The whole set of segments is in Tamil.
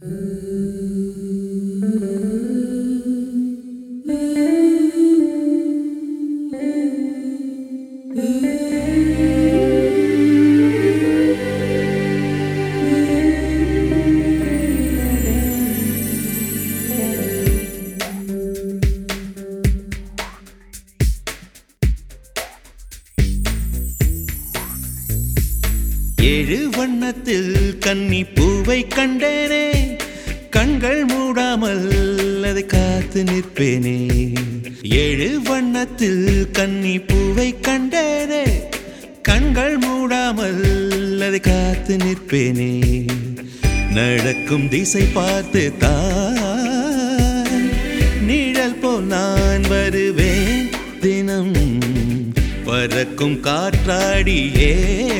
ஏழு வண்ணத்தில் கன்னி பூவை கண்டேனே கண்கள் மூடாமல் அதை காத்து நிற்பேனே ஏழு வண்ணத்தில் கன்னி பூவை கண்டேனே கண்கள் மூடாமல் அதை காத்து நிற்பேனே நடக்கும் திசை பார்த்து தான் நிழல் போல் நான் வருவேன் தினம் பறக்கும் காற்றாடியே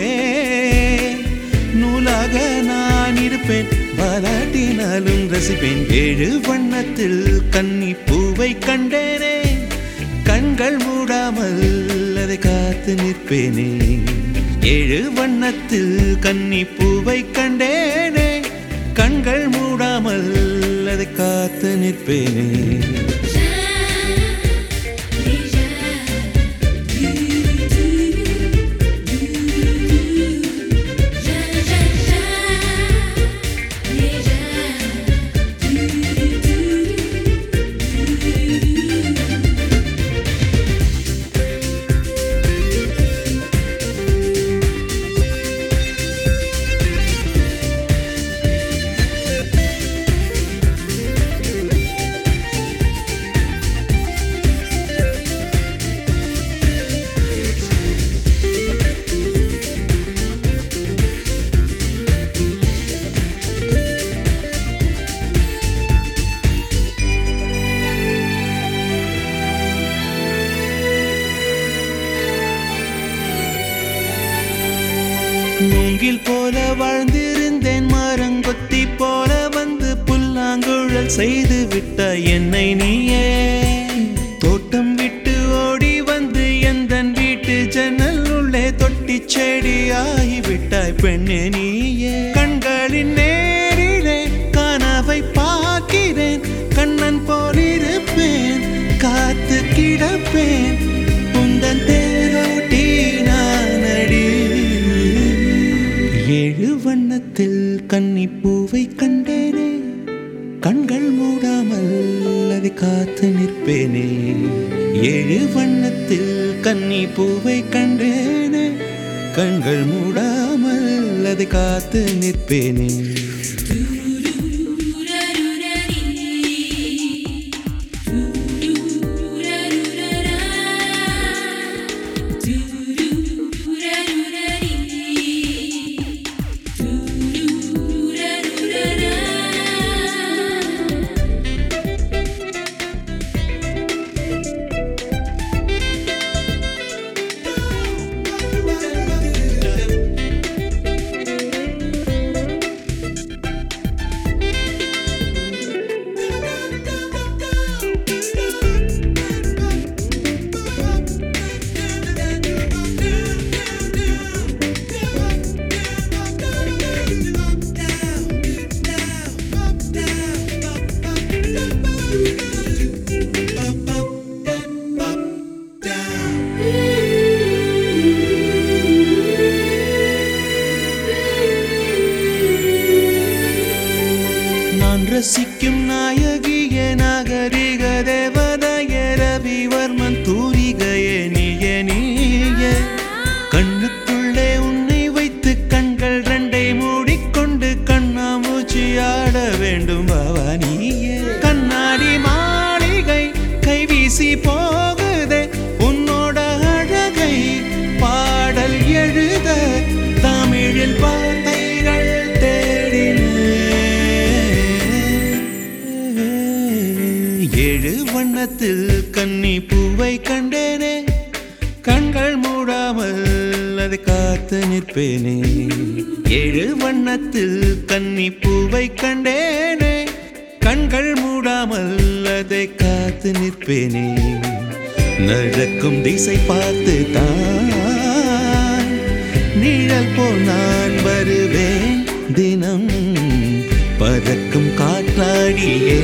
நூலாக நான் இருப்பேன் பாராட்டினாலும் ரசிப்பேன் ஏழு வண்ணத்தில் கன்னி பூவை கண்டேனே கண்கள் மூடாமல் அதை காத்து நிற்பேனே ஏழு வண்ணத்தில் கன்னி பூவை கண்டேனே கண்கள் மூடாமல் அதை காத்து நிற்பேனே மூங்கில் போல வாழ்ந்திருந்தேன் மரங்கொத்தி போல வந்து புல்லாங்குழல் செய்து விட்ட என்னை நீயே தோட்டம் விட்டு ஓடி வந்து எந்தன் வீட்டு ஜன்னல் உள்ளே தொட்டி செடி ஆகிவிட்டாய் பெண்ணே நீயே கண்களின் நேரிலே கனவை பார்க்கிறேன் கண்ணன் போலிருப்பேன் காத்து கிடப்பேன் உந்தன் தேரோட்டி நானடி ஏழு வண்ணத்தில் கன்னி பூவை கண்டேனே கண்கள் மூடாமல் அதை காத்து நிற்பேனே ஏழு வண்ணத்தில் கன்னி பூவை கண்டேனே கண்கள் மூடாமல் அதை காத்து நிற்பேனே நான் ரசிக்கும் நாயகிய நாகரிக தேவதைய ரவிவர்மன் தூரிகையே நீய நீய கண்ணுக்குள்ளே உன்னை வைத்து கண்கள் ரெண்டை மூடிக்கொண்டு கண்ணாமூச்சி ஆட வேண்டும் பாவா நீயே கண்ணாடி மாளிகை கைவீசி போகுதே உன்னோட அழகை பாடல் எழுத தமிழில் வார்த்தைகள் தேடினேன் ஏழு வண்ணத்தில் கன்னி பூவை கண்டேனே கண்கள் மூடாமல் அதை காத்து நிற்பேனே ஏழு வண்ணத்தில் கன்னி பூவை கண்டேனே கண்கள் மூடாமல் அதை காத்து நிற்பேனே நடக்கும் திசை பார்த்து தான் நிழல் போல் நான் வருவேன் தினம் பறக்கும் காற்றாடியே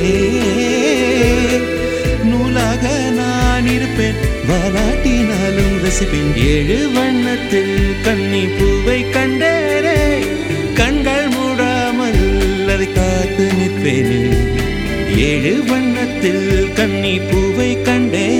நூலாக நான் இருப்பேன் வாலாட்டினாலும் ரசிப்பேன் ஏழு வண்ணத்தில் கன்னி பூவை கண்டேனே கண்கள் மூடாமல் அதை காத்து நிற்பேனே ஏழு வண்ணத்தில் கன்னி பூவை கண்டேனே